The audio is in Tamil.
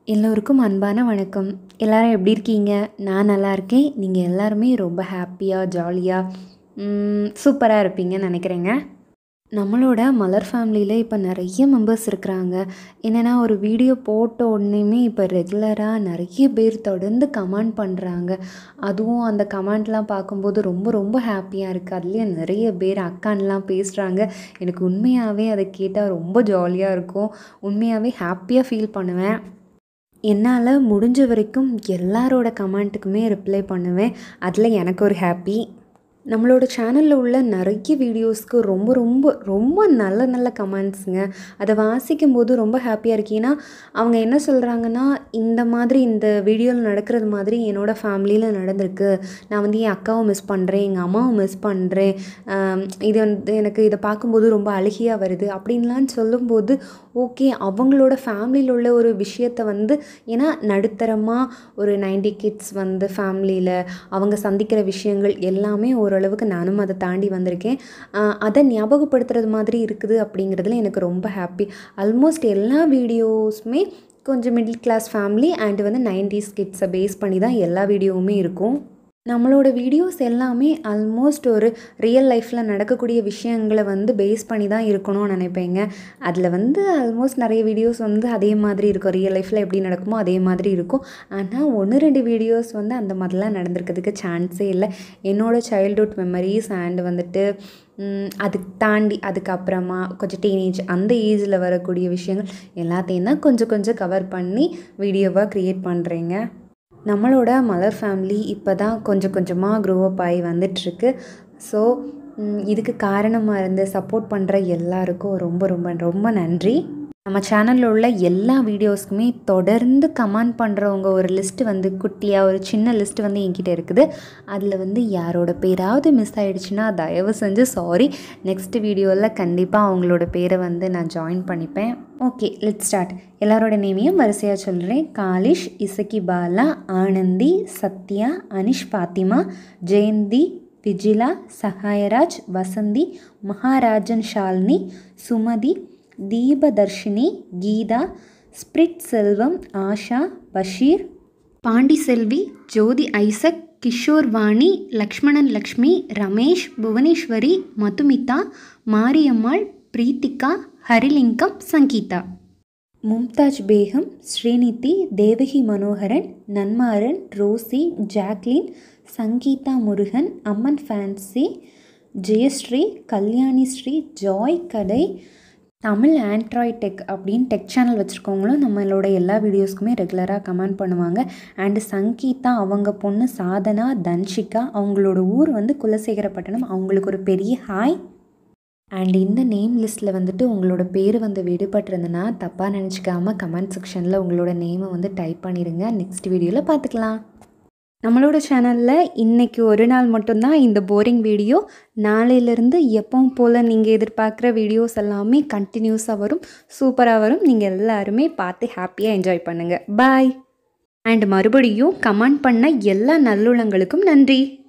எல்லோருக்கும் அன்பான வணக்கம் எல்லாரும் எப்படி இருக்கீங்க நான் நல்லா இருக்கேன் நீங்கள் எல்லாருமே ரொம்ப ஹாப்பியாக ஜாலியாக சூப்பராக இருப்பீங்கன்னு நினைக்கிறேங்க நம்மளோட மலர் ஃபேமிலியில் இப்போ நிறைய மெம்பர்ஸ் இருக்கிறாங்க என்னென்னா ஒரு வீடியோ போட்ட உடனேயுமே இப்போ ரெகுலராக நிறைய பேர் தொடர்ந்து கமெண்ட் பண்ணுறாங்க அதுவும் அந்த கமெண்ட்லாம் பார்க்கும்போது ரொம்ப ரொம்ப ஹாப்பியாக இருக்குது அதுலேயும் நிறைய பேர் அக்கான்லாம் பேசுகிறாங்க எனக்கு உண்மையாகவே அதை கேட்டால் ரொம்ப ஜாலியாக இருக்கும் உண்மையாகவே ஹாப்பியாக ஃபீல் பண்ணுவேன் என்னால் முடிஞ்ச வரைக்கும் எல்லாரோட கமெண்ட்டுக்குமே ரிப்ளை பண்ணுவேன் அதில் எனக்கு ஒரு ஹாப்பி நம்மளோட சேனலில் உள்ள நிறைய வீடியோஸ்க்கு ரொம்ப ரொம்ப ரொம்ப நல்ல நல்ல கமெண்ட்ஸுங்க அதை வாசிக்கும் போது ரொம்ப ஹாப்பியாக இருக்கு ஏன்னா அவங்க என்ன சொல்கிறாங்கன்னா இந்த மாதிரி இந்த வீடியோவில் நடக்கிறது மாதிரி என்னோடய ஃபேமிலியில் நடந்திருக்கு நான் வந்து என் அக்காவும் மிஸ் பண்ணுறேன் எங்கள் அம்மாவும் மிஸ் பண்ணுறேன் இது வந்து எனக்கு இதை பார்க்கும்போது ரொம்ப அழுகையாக வருது அப்படின்லாம் சொல்லும்போது ஓகே அவங்களோட ஃபேமிலியில் உள்ள ஒரு விஷயத்தை வந்து ஏன்னா நடுத்தரமாக ஒரு நைன்டி கிட்ஸ் வந்து ஃபேமிலியில் அவங்க சந்திக்கிற விஷயங்கள் எல்லாமே ஓரளவுக்கு நானும் அதை தாண்டி வந்திருக்கேன் அதை ஞாபகப்படுத்துறது மாதிரி இருக்குது அப்படிங்கிறதுல எனக்கு ரொம்ப ஹாப்பி ஆல்மோஸ்ட் எல்லா வீடியோஸுமே கொஞ்சம் மிடில் கிளாஸ் ஃபேமிலி அண்ட் வந்து நைன்டிஸ் கிட்ஸை பேஸ் பண்ணி தான் எல்லா வீடியோவுமே இருக்கும் நம்மளோட வீடியோஸ் எல்லாமே ஆல்மோஸ்ட் ஒரு ரியல் லைஃப்பில் நடக்கக்கூடிய விஷயங்களை வந்து பேஸ் பண்ணி தான் இருக்கணும்னு நினைப்பேங்க அதில் வந்து ஆல்மோஸ்ட் நிறைய வீடியோஸ் வந்து அதே மாதிரி இருக்கும் ரியல் லைஃப்பில் எப்படி நடக்குமோ அதே மாதிரி இருக்கும் ஆனால் ஒன்று ரெண்டு வீடியோஸ் வந்து அந்த மாதிரிலாம் நடந்திருக்கிறதுக்கு சான்ஸே இல்லை என்னோடய சைல்ட்ஹுட் மெமரிஸ் அண்ட் வந்துட்டு அதுக்கு தாண்டி அதுக்கப்புறமா கொஞ்சம் டீனேஜ் அந்த ஏஜில் வரக்கூடிய விஷயங்கள் எல்லாத்தையும் தான் கொஞ்சம் கொஞ்சம் கவர் பண்ணி வீடியோவாக க்ரியேட் பண்ணுறேங்க நம்மளோட மலர் ஃபேமிலி இப்போ தான் கொஞ்சம் கொஞ்சமாக க்ரோ அப் ஆகி வந்துட்டுருக்கு ஸோ இதுக்கு காரணமாக இருந்து சப்போர்ட் பண்ணுற எல்லாருக்கும் ரொம்ப ரொம்ப ரொம்ப நன்றி நம்ம சேனலில் உள்ள எல்லா வீடியோஸ்க்குமே தொடர்ந்து கமெண்ட் பண்ணுறவங்க ஒரு லிஸ்ட்டு வந்து குட்டியாக ஒரு சின்ன லிஸ்ட்டு வந்து என்கிட்ட இருக்குது அதில் வந்து யாரோட பேராவது மிஸ் ஆகிடுச்சுன்னா தயவு செஞ்சு சாரி நெக்ஸ்ட் வீடியோவில் கண்டிப்பாக அவங்களோட பேரை வந்து நான் ஜாயின் பண்ணிப்பேன் ஓகே லெட் ஸ்டார்ட் எல்லாரோட நேமையும் வரிசையாக சொல்கிறேன் Kalish Isakki Bala Anandhi Sathya Anish Fathima Jayanthi Vijila Sagayaraj Vasanthi Maharajan Shalini Sumathi Deepadharshini Geetha Spirit Selvam Asha Basheer Pandiselvi Jothi Isaac Kishore Vani Lakshmanan Lakshmi Ramesh Bhuvaneswari Madhumitha Mariammal Preethika Harilingam Sangeetha Mumtaz Begum Srinidhi Devaki Manoharan Nanmaran Rosy Jacqueline Sangeetha Murugan Amman fancy Jayashree Kalyani Sri Joy கடை தமிழ் ஆண்ட்ராய்ட் டெக் அப்படின்னு டெக் சேனல் வச்சுருக்கவங்களும் நம்மளோட எல்லா வீடியோஸ்க்குமே ரெகுலராக கமெண்ட் பண்ணுவாங்க அண்டு சங்கீதா அவங்க பொண்ணு சாதனா தன்ஷிகா அவங்களோட ஊர் வந்து குலசேகரப்பட்டினம் அவங்களுக்கு ஒரு பெரிய ஹாய் அண்ட் இந்த நேம் லிஸ்ட்டில் வந்துட்டு உங்களோட பேர் வந்து விடுபட்டிருந்ததுன்னா தப்பாக நினச்சிக்காமல் கமெண்ட் செக்ஷனில் உங்களோட நேமை வந்து டைப் பண்ணிடுங்க நெக்ஸ்ட் வீடியோவில் பார்த்துக்கலாம் நம்மளோட சேனலில் இன்றைக்கி ஒரு நாள் மட்டும்தான் இந்த போரிங் வீடியோ நாளையிலேருந்து எப்பவும் போல் நீங்கள் எதிர்பார்க்குற வீடியோஸ் எல்லாமே கண்டினியூஸாக வரும் சூப்பராக வரும் நீங்கள் எல்லாருமே பார்த்து ஹாப்பியாக என்ஜாய் பண்ணுங்கள் பாய் அண்ட் மறுபடியும் கமெண்ட் பண்ண எல்லா நல்லுள்ளங்களுக்கும் நன்றி